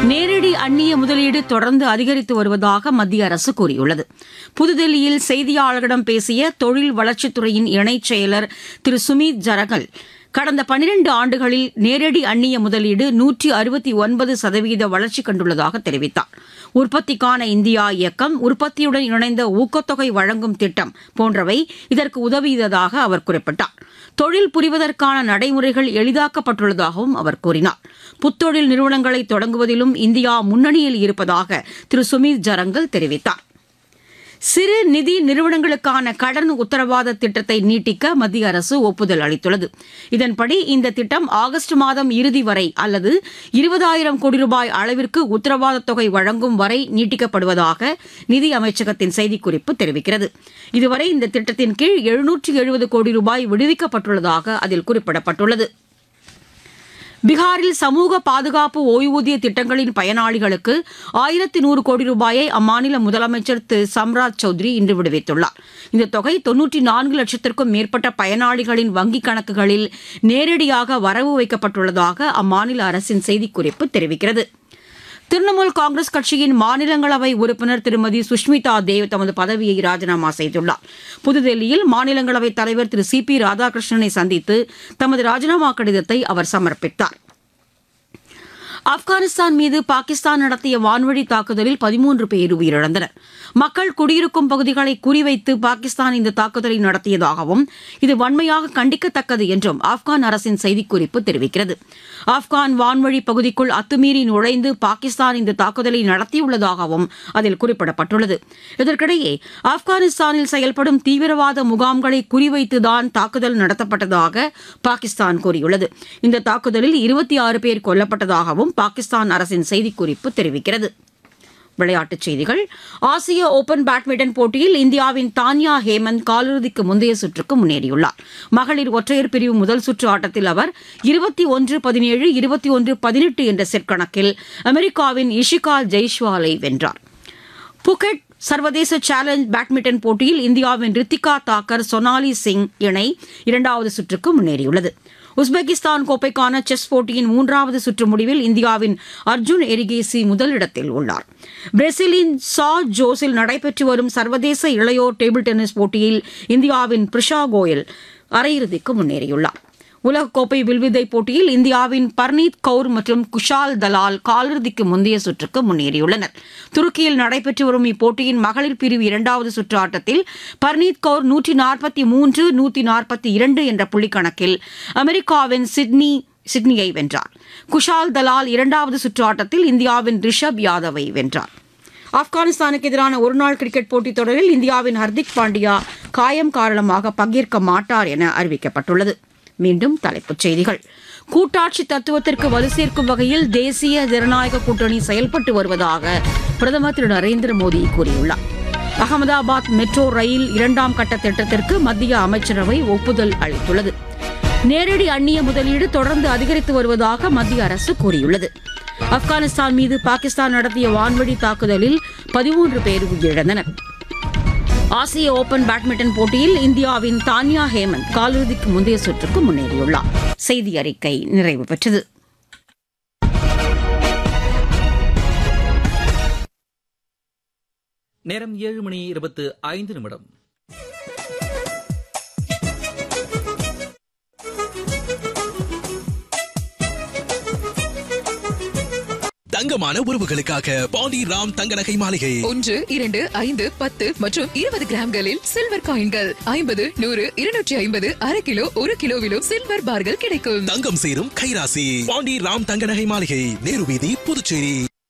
நேரடி அந்நிய முதலீடு தொடர்ந்து அதிகரித்து வருவதாக மத்திய அரசு கூறியுள்ளது புதுதில்லியில் செய்தியாளர்களிடம் பேசிய தொழில் வளர்ச்சித்துறையின் இணைச் செயலர் திரு சுமித் ஜரகல் கடந்த பனிரண்டு ஆண்டுகளில் நேரடி அந்நிய முதலீடு நூற்றி அறுபத்தி ஒன்பது சதவீத வளர்ச்சி கண்டுள்ளதாக தெரிவித்தார் உற்பத்திக்கான இந்தியா இயக்கம் உற்பத்தியுடன் இணைந்த ஊக்கத்தொகை வழங்கும் திட்டம் போன்றவை இதற்கு உதவியதாக அவர் குறிப்பிட்டார் தொழில் புரிவதற்கான நடைமுறைகள் எளிதாக்கப்பட்டுள்ளதாகவும் அவர் கூறினார் புத்தொழில் நிறுவனங்களை தொடங்குவதிலும் இந்தியா முன்னணியில் இருப்பதாக திரு சுமித் ஜரங்கல் தெரிவித்தார் சிறு நிதி நிறுவனங்களுக்கான கடன் உத்தரவாத திட்டத்தை நீட்டிக்க மத்திய அரசு ஒப்புதல் அளித்துள்ளது இதன்படி இந்த திட்டம் ஆகஸ்ட் மாதம் இறுதி வரை அல்லது இருபதாயிரம் கோடி ரூபாய் அளவிற்கு உத்தரவாத தொகை வழங்கும் வரை நீட்டிக்கப்படுவதாக நிதி அமைச்சகத்தின் செய்திக்குறிப்பு தெரிவிக்கிறது இதுவரை இந்த திட்டத்தின் கீழ் எழுநூற்று எழுபது கோடி ரூபாய் விடுவிக்கப்பட்டுள்ளதாக அதில் குறிப்பிடப்பட்டுள்ளது பீகாரில் சமூக பாதுகாப்பு ஓய்வூதிய திட்டங்களின் பயனாளிகளுக்கு ஆயிரத்தி நூறு கோடி ரூபாயை அம்மாநில முதலமைச்சர் திரு சம்ராஜ் சௌத்ரி இன்று விடுவித்துள்ளார் இந்த தொகை தொன்னூற்றி நான்கு லட்சத்திற்கும் மேற்பட்ட பயனாளிகளின் வங்கிக் கணக்குகளில் நேரடியாக வரவு வைக்கப்பட்டுள்ளதாக அம்மாநில அரசின் செய்திக்குறிப்பு தெரிவிக்கிறது திரிணாமுல் காங்கிரஸ் கட்சியின் மாநிலங்களவை உறுப்பினர் திருமதி சுஷ்மிதா தேவ் தமது பதவியை ராஜினாமா செய்துள்ளார் புதுதில்லியில் மாநிலங்களவைத் தலைவர் திரு சி பி ராதாகிருஷ்ணனை சந்தித்து தமது ராஜினாமா கடிதத்தை அவர் சமர்ப்பித்தார் ஆப்கானிஸ்தான் மீது பாகிஸ்தான் நடத்திய வான்வழி தாக்குதலில் பதிமூன்று பேர் உயிரிழந்தனர் மக்கள் குடியிருக்கும் பகுதிகளை குறிவைத்து பாகிஸ்தான் இந்த தாக்குதலை நடத்தியதாகவும் இது வன்மையாக கண்டிக்கத்தக்கது என்றும் ஆப்கான் அரசின் செய்திக்குறிப்பு தெரிவிக்கிறது ஆப்கான் வான்வழி பகுதிக்குள் அத்துமீறி நுழைந்து பாகிஸ்தான் இந்த தாக்குதலை நடத்தியுள்ளதாகவும் அதில் குறிப்பிடப்பட்டுள்ளது இதற்கிடையே ஆப்கானிஸ்தானில் செயல்படும் தீவிரவாத முகாம்களை குறிவைத்துதான் தாக்குதல் நடத்தப்பட்டதாக பாகிஸ்தான் கூறியுள்ளது இந்த தாக்குதலில் இருபத்தி ஆறு பேர் கொல்லப்பட்டதாகவும் பாகிஸ்தான் அரசின் செய்திக்குறிப்பு தெரிவிக்கிறது விளையாட்டுச் செய்திகள் ஆசிய ஓபன் பேட்மிண்டன் போட்டியில் இந்தியாவின் தான்யா ஹேமந்த் காலிறுதிக்கு முந்தைய சுற்றுக்கு முன்னேறியுள்ளார் மகளிர் ஒற்றையர் பிரிவு முதல் சுற்று ஆட்டத்தில் அவர் இருபத்தி ஒன்று பதினேழு இருபத்தி ஒன்று பதினெட்டு என்ற செட் கணக்கில் அமெரிக்காவின் இஷிகா ஜெய்ஷ்வாலை வென்றார் புகெட் சர்வதேச சேலஞ்ச் பேட்மிண்டன் போட்டியில் இந்தியாவின் ரித்திகா தாக்கர் சொனாலி சிங் இணை இரண்டாவது சுற்றுக்கு முன்னேறியுள்ளது உஸ்பெகிஸ்தான் கோப்பைக்கான செஸ் போட்டியின் மூன்றாவது சுற்று முடிவில் இந்தியாவின் அர்ஜுன் எரிகேசி முதலிடத்தில் உள்ளார் பிரேசிலின் சா ஜோஸில் நடைபெற்று வரும் சர்வதேச இளையோர் டேபிள் டென்னிஸ் போட்டியில் இந்தியாவின் பிரிஷா கோயல் அரையிறுதிக்கு முன்னேறியுள்ளார் உலகக்கோப்பை வில்வித்தை போட்டியில் இந்தியாவின் பர்னீத் கவுர் மற்றும் குஷால் தலால் காலிறுதிக்கு முந்தைய சுற்றுக்கு முன்னேறியுள்ளனர் துருக்கியில் நடைபெற்று வரும் இப்போட்டியின் மகளிர் பிரிவு இரண்டாவது சுற்று ஆட்டத்தில் பர்னீத் கவுர் நூற்றி நாற்பத்தி மூன்று நூற்றி நாற்பத்தி இரண்டு என்ற புள்ளிக்கணக்கில் அமெரிக்காவின் சிட்னி சிட்னியை வென்றார் குஷால் தலால் இரண்டாவது சுற்று ஆட்டத்தில் இந்தியாவின் ரிஷப் யாதவை வென்றார் ஆப்கானிஸ்தானுக்கு எதிரான ஒருநாள் கிரிக்கெட் போட்டித் தொடரில் இந்தியாவின் ஹர்திக் பாண்டியா காயம் காரணமாக பங்கேற்க மாட்டார் என அறிவிக்கப்பட்டுள்ளது மீண்டும் தலைப்புச் செய்திகள் கூட்டாட்சி தத்துவத்திற்கு வலு சேர்க்கும் வகையில் தேசிய ஜனநாயக கூட்டணி செயல்பட்டு வருவதாக பிரதமர் திரு நரேந்திர மோடி கூறியுள்ளார் அகமதாபாத் மெட்ரோ ரயில் இரண்டாம் கட்ட திட்டத்திற்கு மத்திய அமைச்சரவை ஒப்புதல் அளித்துள்ளது நேரடி அந்நிய முதலீடு தொடர்ந்து அதிகரித்து வருவதாக மத்திய அரசு கூறியுள்ளது ஆப்கானிஸ்தான் மீது பாகிஸ்தான் நடத்திய வான்வழி தாக்குதலில் பதிமூன்று பேர் உயிரிழந்தனர் ஆசிய ஓபன் பேட்மிண்டன் போட்டியில் இந்தியாவின் தான்யா ஹேமந்த் காலிறுதிக்கு முந்தைய சுற்றுக்கு முன்னேறியுள்ளார் செய்தி அறிக்கை நிறைவு பெற்றது நேரம் ஏழு மணி இருபத்து ஐந்து நிமிடம் தங்கமான உறவுகளுக்காக பாண்டி ராம் தங்க நகை மாளிகை ஒன்று இரண்டு ஐந்து பத்து மற்றும் இருபது கிராம்களில் சில்வர் காயின்கள் ஐம்பது நூறு இருநூற்றி ஐம்பது அரை கிலோ ஒரு கிலோவிலும் சில்வர் பார்கள் கிடைக்கும் தங்கம் சேரும் கைராசி பாண்டி ராம் தங்க நகை மாளிகை நேரு வீதி புதுச்சேரி